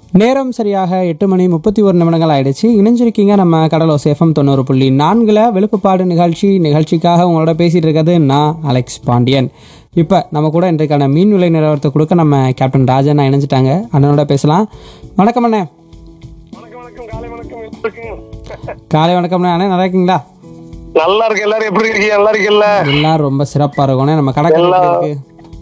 நேரம் சரியாக எட்டு மணி முப்பத்தி ஒரு நிமிடங்கள் ஆயிடுச்சு இணைஞ்சிருக்கீங்க நம்ம கடலோ சேஃபம் தொண்ணூறு புள்ளி நான்கில் விழுப்புப்பாடு நிகழ்ச்சி நிகழ்ச்சிக்காக உங்களோட பேசிட்டு இருக்கிறது நான் அலெக்ஸ் பாண்டியன் இப்போ நம்ம கூட இன்றைக்கான மீன் விலை நிலவரத்தை கொடுக்க நம்ம கேப்டன் ராஜன் இணைஞ்சிட்டாங்க அண்ணனோட பேசலாம் வணக்கம் அண்ணே வணக்கம் வணக்கம் காலை வணக்கம் எல்லாருக்கும். காலை வணக்கம்ண்ணே அண்ணே நல்லா இருக்கீங்களா நல்லா இருக்கு எல்லாரும் எப்படி இருக்கீங்க நல்லா இருக்கீல்ல எல்லாம் ரொம்ப சிறப்பாக இருக்கும்ண்ணே நம்ம கடை இருக்கு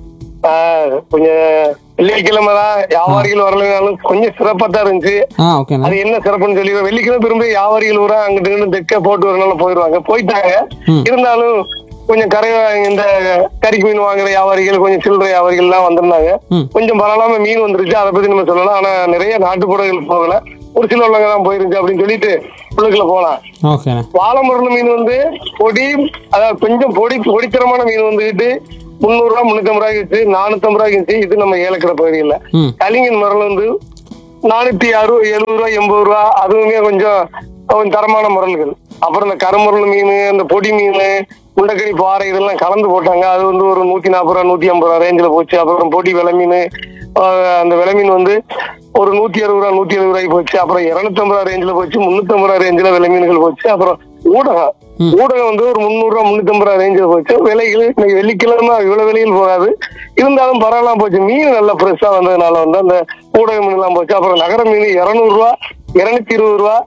ஆ, கொஞ்சம் வெள்ளிக்கிழமை தான் வியாபாரிகள் வரலனாலும் கொஞ்சம் சிறப்பா தான் இருந்துச்சு ஆ ஓகேண்ணா அது என்ன சிறப்புன்னு சொல்லி வெள்ளிக்கிழமை திரும்ப வியாபாரிகள் பூரா அங்கிட்டு இங்கிட்டு தெக்க போட்டு வரனால போயிடுவாங்க போயிட்டாங்க ம். இருந்தாலும் கொஞ்சம் கரை இந்த கறிக்கு மீன் வாங்குற வியாபாரிகள் கொஞ்சம் சில்லறை வியாபாரிகள் எல்லாம் வந்திருந்தாங்க ம். கொஞ்சம் பரவாயில்லாம மீன் வந்துருச்சு அதை பத்தி நம்ம சொல்லலாம் ஆனா நிறைய நாட்டுப்புறங்கள் போகல ஒரு சில உள்ளவங்க தான் போயிருந்துச்சு அப்படின்னு சொல்லிட்டு உள்ளுக்குள்ள போலாம் ஓகேண்ணே வாழைமரம் மீன் வந்து பொடி அதாவது கொஞ்சம் பொடி பொடித்தரமான மீன் வந்துகிட்டு முந்நூறு ரூபா முன்னூத்தி ரூபாய்க்கு வச்சு நானூத்தி ரூபாய்க்கு இருந்துச்சு இது நம்ம ஏலக்கிற பகுதியில் ம் கலிங்கன் மரம் வந்து நானூத்தி அறுபது எழுபது ரூபா எண்பது ரூபா அதுவுமே கொஞ்சம் கொஞ்சம் தரமான முரல்கள் அப்புறம் இந்த கருமுரல் மீன் இந்த பொடி மீன் முண்டக்கறி பாறை இதெல்லாம் கலந்து போட்டாங்க அது வந்து ஒரு நூத்தி நாற்பது ரூபா நூத்தி ஐம்பது ரூபா ரேஞ்சில் போச்சு அப்புறம் பொடி விலை மீன் ஆஹ் அந்த விலை மீன் வந்து ஒரு நூத்தி அறுபது ரூபா நூத்தி எழுபது ரூபாய்க்கு போச்சு அப்புறம் இருநூத்தி ஐம்பது ரூபா ரேஞ்சில் போச்சு முன்னூத்தி ஐம்பது ரூபா ரேஞ்சில் விலை மீன்கள் போச்சு அப்புறம் ஊடகம் ம். ஊடகம் வந்து ஒரு முந்நூறு ரூபா முன்னூத்தி ஐம்பது ரூபா ரேஞ்சில் போச்சு விலைகள் இன்னைக்கு வெள்ளிக்கிழமை இவ்வளவு விலையில் போகாது இருந்தாலும் பரவாயில்லாம போச்சு மீன் நல்லா ஃப்ரெஷ்ஷா வந்ததுனால வந்து அந்த ஊடக மீன் எல்லாம் போச்சு அப்புறம் நகர மீன் இருநூறு ரூபா இருநூத்தி இருபது ரூபா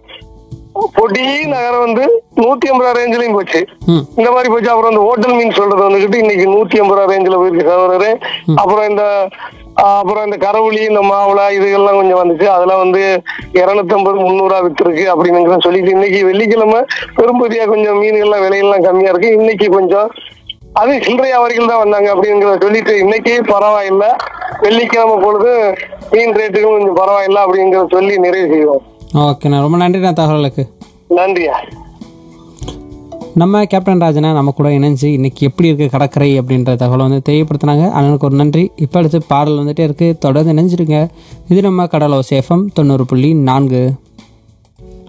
பொடி நகரம் வந்து நூத்தி ஐம்பது ரூபா ரேஞ்சிலையும் போச்சு ம் இந்த மாதிரி போச்சு அப்புறம் இந்த ஹோட்டல் மீன் சொல்றது வந்துகிட்டு இன்னைக்கு நூத்தி ஐம்பது ரூபா ரேஞ்சில் போயிருக்கு சகோதரரு அப்புறம் இந்த ஆஹ், அப்புறம் இந்த கரவுளி இந்த மாவுளா இதுகள்லாம் கொஞ்சம் வந்துச்சு அதெல்லாம் வந்து இருநூத்தி ஐம்பது முந்நூறுவா வித்துருக்கு அப்படிங்கிற சொல்லிட்டு இன்னைக்கு வெள்ளிக்கிழமை பெரும்பகுதியா கொஞ்சம் மீன்கள்லாம் விலையெல்லாம் கம்மியா இருக்கு இன்னைக்கு கொஞ்சம் அது சில்லறை வியாபாரிகள் தான் வந்தாங்க அப்படிங்கிறத சொல்லிட்டு இன்னைக்கு பரவாயில்ல வெள்ளிக்கிழமை பொழுது மீன் ரேட்டுக்கும் கொஞ்சம் பரவாயில்ல அப்படிங்கிறத சொல்லி நிறைவு செய்வோம் ஓகேண்ணா ரொம்ப நன்றிண்ணா தகவலுக்கு நன்றியா நம்ம கேப்டன் ராஜனா நம்ம கூட இணைஞ்சு இன்னைக்கு எப்படி இருக்கு கடற்கரை அப்படின்ற தகவலை வந்து தெரியப்படுத்தினாங்க அண்ணனுக்கு ஒரு நன்றி இப்போ அடுத்து பாடல் வந்துட்டே இருக்கு தொடர்ந்து இணைஞ்சிருங்க இது நம்ம கடலோ சேஃபம் தொண்ணூறு புள்ளி நான்கு